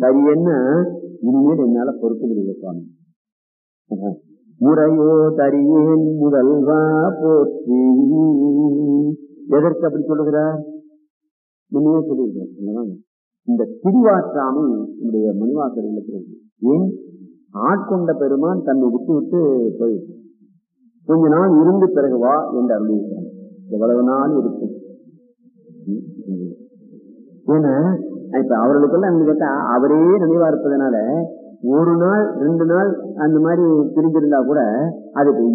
சரியன்னு இனிமேல் என்னால பொறுக்க முடியல சுவாமி முறையோ தரியேன் முதல்வா போற்றி எதற்கு அப்படி சொல்லுகிறார் முன்னே சொல்லியிருக்கிறேன் அல்லவா? இந்த பிடிவாற்றாமை நம்முடைய மணிவாசர்களுக்கு இருக்கு. ஏன் ஆட்கொண்ட பெருமான் தன்னை விட்டு விட்டு போயிட்டு கொஞ்ச நாள் இருந்து பிறகு வா என்று அருளியிருக்கிறார் எவ்வளவு நாள் இருக்கும் ஏன்னா இப்ப அவர்களுக்கெல்லாம் என்ன கேட்டா அவரே நினைவா இருப்பதனால ஒரு நாள் ரெண்டு நாள் அந்த மாதிரி பிரிஞ்சிருந்தா கூட அதுக்கு